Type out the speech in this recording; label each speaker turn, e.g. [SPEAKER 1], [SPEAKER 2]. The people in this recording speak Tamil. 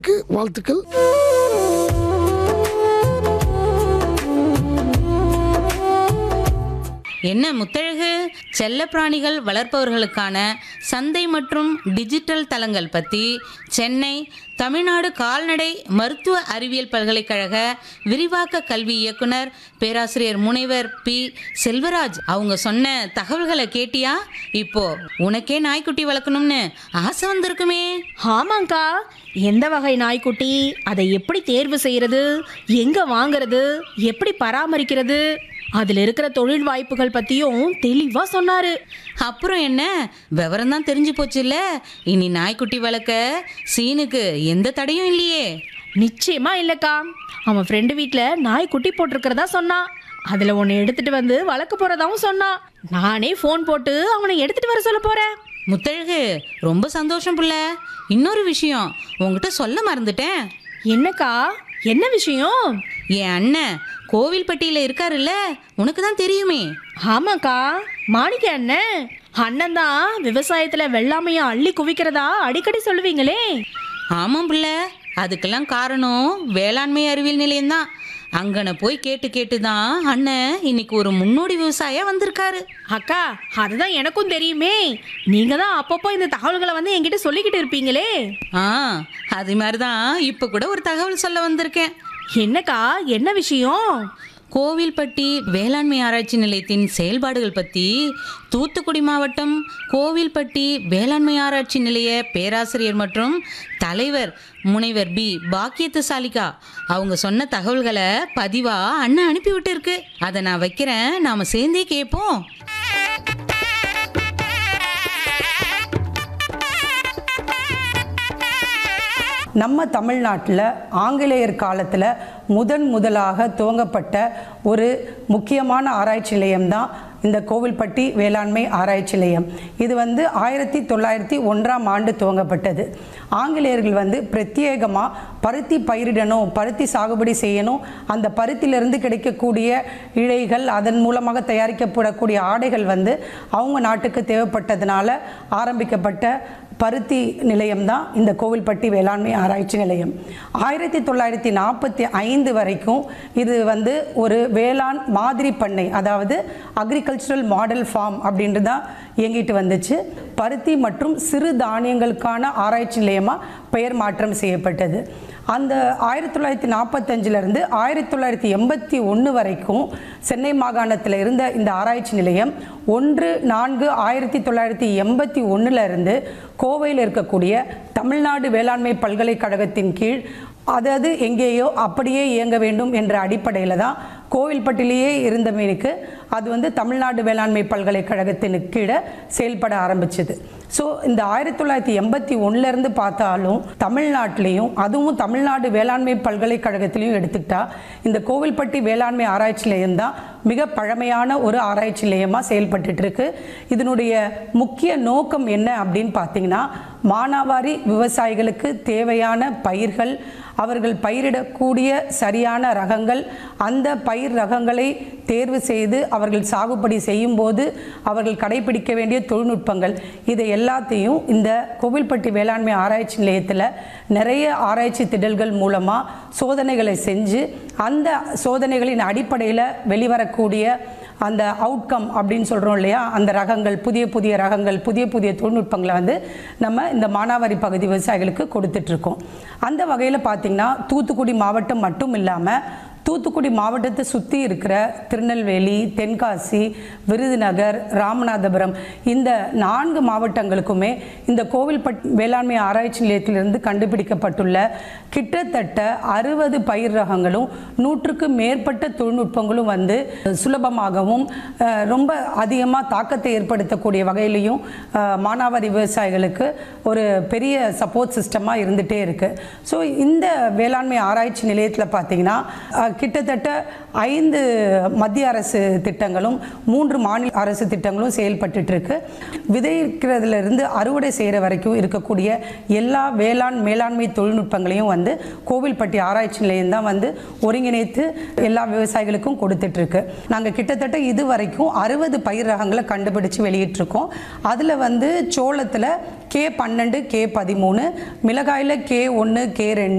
[SPEAKER 1] வாழ்த்துக்கள்
[SPEAKER 2] என்ன முத்தழகு செல்லப்பிராணிகள் வளர்ப்பவர்களுக்கான சந்தை மற்றும் டிஜிட்டல் தளங்கள் பற்றி சென்னை தமிழ்நாடு கால்நடை மருத்துவ அறிவியல் பல்கலைக்கழக விரிவாக்க கல்வி இயக்குனர் பேராசிரியர் முனைவர் பி செல்வராஜ் அவங்க சொன்ன தகவல்களை கேட்டியா இப்போ உனக்கே நாய்க்குட்டி வளர்க்கணும்னு ஆசை வந்திருக்குமே
[SPEAKER 3] ஆமாங்க்கா எந்த வகை நாய்க்குட்டி அதை எப்படி தேர்வு செய்யறது எங்க வாங்குறது எப்படி பராமரிக்கிறது அதுல இருக்கிற தொழில் வாய்ப்புகள் பத்தியும் தெளிவா சொன்னாரு
[SPEAKER 2] அப்புறம் என்ன விவரம் தான் தெரிஞ்சு போச்சுல்ல இனி நாய்க்குட்டி வளர்க்க சீனுக்கு எந்த தடையும் இல்லையே
[SPEAKER 3] நிச்சயமா இல்லக்கா அவன் ஃப்ரெண்டு வீட்டில் நாய் குட்டி போட்டிருக்கிறதா சொன்னான் அதில் ஒன்று எடுத்துட்டு வந்து வளர்க்க போறதாவும் சொன்னான் நானே ஃபோன் போட்டு அவனை எடுத்துட்டு வர சொல்ல போறேன்
[SPEAKER 2] முத்தழகு ரொம்ப சந்தோஷம் புள்ள இன்னொரு விஷயம் உங்ககிட்ட சொல்ல மறந்துட்டேன்
[SPEAKER 3] என்னக்கா என்ன விஷயம்
[SPEAKER 2] என் அண்ணன் கோவில்பட்டியில் இருக்காருல்ல உனக்கு தான் தெரியுமே
[SPEAKER 3] ஆமாக்கா மாணிக்க அண்ணன் அண்ணன் தான் விவசாயத்துல வெள்ளாமையை அள்ளி குவிக்கிறதா அடிக்கடி சொல்லுவீங்களே
[SPEAKER 2] ஆமாம் புள்ள அதுக்கெல்லாம் காரணம் வேளாண்மை அறிவியல் நிலையம்தான் அங்கன போய் கேட்டு கேட்டு தான் அண்ணன் இன்னைக்கு ஒரு முன்னோடி விவசாயியா வந்திருக்காரு
[SPEAKER 3] அக்கா அதுதான் எனக்கும் தெரியுமே நீங்க தான் அப்பப்போ இந்த தகவல்களை வந்து என்கிட்ட சொல்லிக்கிட்டு இருப்பீங்களே
[SPEAKER 2] ஆ அது மாதிரி தான் இப்போ கூட ஒரு தகவல் சொல்ல வந்திருக்கேன்
[SPEAKER 3] என்னக்கா என்ன விஷயம்
[SPEAKER 2] கோவில்பட்டி வேளாண்மை ஆராய்ச்சி நிலையத்தின் செயல்பாடுகள் பற்றி தூத்துக்குடி மாவட்டம் கோவில்பட்டி வேளாண்மை ஆராய்ச்சி நிலைய பேராசிரியர் மற்றும் தலைவர் முனைவர் பி பாக்கியத்து சாலிகா அவங்க சொன்ன தகவல்களை பதிவா அண்ணன் அனுப்பி விட்டுருக்கு அதை நான் வைக்கிறேன் நாம சேர்ந்தே கேட்போம்
[SPEAKER 4] நம்ம தமிழ்நாட்டில் ஆங்கிலேயர் காலத்தில் முதன் முதலாக துவங்கப்பட்ட ஒரு முக்கியமான ஆராய்ச்சி நிலையம்தான் இந்த கோவில்பட்டி வேளாண்மை ஆராய்ச்சி நிலையம் இது வந்து ஆயிரத்தி தொள்ளாயிரத்தி ஒன்றாம் ஆண்டு துவங்கப்பட்டது ஆங்கிலேயர்கள் வந்து பிரத்யேகமாக பருத்தி பயிரிடணும் பருத்தி சாகுபடி செய்யணும் அந்த பருத்தியிலிருந்து கிடைக்கக்கூடிய இழைகள் அதன் மூலமாக தயாரிக்கப்படக்கூடிய ஆடைகள் வந்து அவங்க நாட்டுக்கு தேவைப்பட்டதுனால ஆரம்பிக்கப்பட்ட பருத்தி நிலையம் தான் இந்த கோவில்பட்டி வேளாண்மை ஆராய்ச்சி நிலையம் ஆயிரத்தி தொள்ளாயிரத்தி நாற்பத்தி ஐந்து வரைக்கும் இது வந்து ஒரு வேளாண் மாதிரி பண்ணை அதாவது அக்ரிகல்ச்சரல் மாடல் ஃபார்ம் அப்படின்ட்டு தான் இயங்கிட்டு வந்துச்சு பருத்தி மற்றும் சிறு தானியங்களுக்கான ஆராய்ச்சி நிலையமாக பெயர் மாற்றம் செய்யப்பட்டது அந்த ஆயிரத்தி தொள்ளாயிரத்தி நாற்பத்தஞ்சிலிருந்து ஆயிரத்தி தொள்ளாயிரத்தி எண்பத்தி ஒன்று வரைக்கும் சென்னை மாகாணத்தில் இருந்த இந்த ஆராய்ச்சி நிலையம் ஒன்று நான்கு ஆயிரத்தி தொள்ளாயிரத்தி எண்பத்தி ஒன்றில் இருந்து கோவையில் இருக்கக்கூடிய தமிழ்நாடு வேளாண்மை பல்கலைக்கழகத்தின் கீழ் அதாவது எங்கேயோ அப்படியே இயங்க வேண்டும் என்ற அடிப்படையில் தான் கோவில்பட்டிலேயே இருந்த மீனுக்கு அது வந்து தமிழ்நாடு வேளாண்மை பல்கலைக்கழகத்தின் கீழே செயல்பட ஆரம்பிச்சது ஸோ இந்த ஆயிரத்தி தொள்ளாயிரத்தி எண்பத்தி ஒன்றுலேருந்து பார்த்தாலும் தமிழ்நாட்டிலையும் அதுவும் தமிழ்நாடு வேளாண்மை பல்கலைக்கழகத்திலையும் எடுத்துக்கிட்டா இந்த கோவில்பட்டி வேளாண்மை ஆராய்ச்சி நிலையம் தான் மிக பழமையான ஒரு ஆராய்ச்சி நிலையமாக செயல்பட்டுட்டு இருக்கு இதனுடைய முக்கிய நோக்கம் என்ன அப்படின்னு பார்த்தீங்கன்னா மானாவாரி விவசாயிகளுக்கு தேவையான பயிர்கள் அவர்கள் பயிரிடக்கூடிய சரியான ரகங்கள் அந்த பயிர் ரகங்களை தேர்வு செய்து அவர்கள் சாகுபடி செய்யும்போது அவர்கள் கடைபிடிக்க வேண்டிய தொழில்நுட்பங்கள் இதை எல்லாத்தையும் இந்த கோவில்பட்டி வேளாண்மை ஆராய்ச்சி நிலையத்தில் நிறைய ஆராய்ச்சி திடல்கள் மூலமாக சோதனைகளை செஞ்சு அந்த சோதனைகளின் அடிப்படையில் வெளிவரக்கூடிய அந்த அவுட்கம் அப்படின்னு சொல்கிறோம் இல்லையா அந்த ரகங்கள் புதிய புதிய ரகங்கள் புதிய புதிய தொழில்நுட்பங்களை வந்து நம்ம இந்த மானாவாரி பகுதி விவசாயிகளுக்கு கொடுத்துட்ருக்கோம் அந்த வகையில் பார்த்திங்கன்னா தூத்துக்குடி மாவட்டம் மட்டும் இல்லாமல் தூத்துக்குடி மாவட்டத்தை சுற்றி இருக்கிற திருநெல்வேலி தென்காசி விருதுநகர் ராமநாதபுரம் இந்த நான்கு மாவட்டங்களுக்குமே இந்த கோவில்பட் வேளாண்மை ஆராய்ச்சி நிலையத்திலிருந்து கண்டுபிடிக்கப்பட்டுள்ள கிட்டத்தட்ட அறுபது பயிர் ரகங்களும் நூற்றுக்கு மேற்பட்ட தொழில்நுட்பங்களும் வந்து சுலபமாகவும் அஹ், ரொம்ப அதிகமாக தாக்கத்தை ஏற்படுத்தக்கூடிய வகையிலையும் அஹ், மானாவாரி விவசாயிகளுக்கு ஒரு பெரிய சப்போர்ட் சிஸ்டமாக இருந்துகிட்டே இருக்குது ஸோ இந்த வேளாண்மை ஆராய்ச்சி நிலையத்தில் பார்த்தீங்கன்னா கிட்டத்தட்ட ஐந்து மத்திய அரசு திட்டங்களும் மூன்று மாநில அரசு திட்டங்களும் செயல்பட்டுட்டு இருக்கு விதைக்கிறதுல இருந்து அறுவடை செய்கிற வரைக்கும் இருக்கக்கூடிய எல்லா வேளாண் மேலாண்மை தொழில்நுட்பங்களையும் வந்து கோவில்பட்டி ஆராய்ச்சி நிலையம் தான் வந்து ஒருங்கிணைத்து எல்லா விவசாயிகளுக்கும் கொடுத்துட்டு இருக்கு நாங்கள் கிட்டத்தட்ட இது வரைக்கும் அறுபது பயிர் ரகங்களை கண்டுபிடிச்சு வெளியிட்டிருக்கோம் அதில் வந்து சோளத்தில் கே பன்னெண்டு கே பதிமூணு மிளகாயில் கே ஒன்று கே ரெண்டு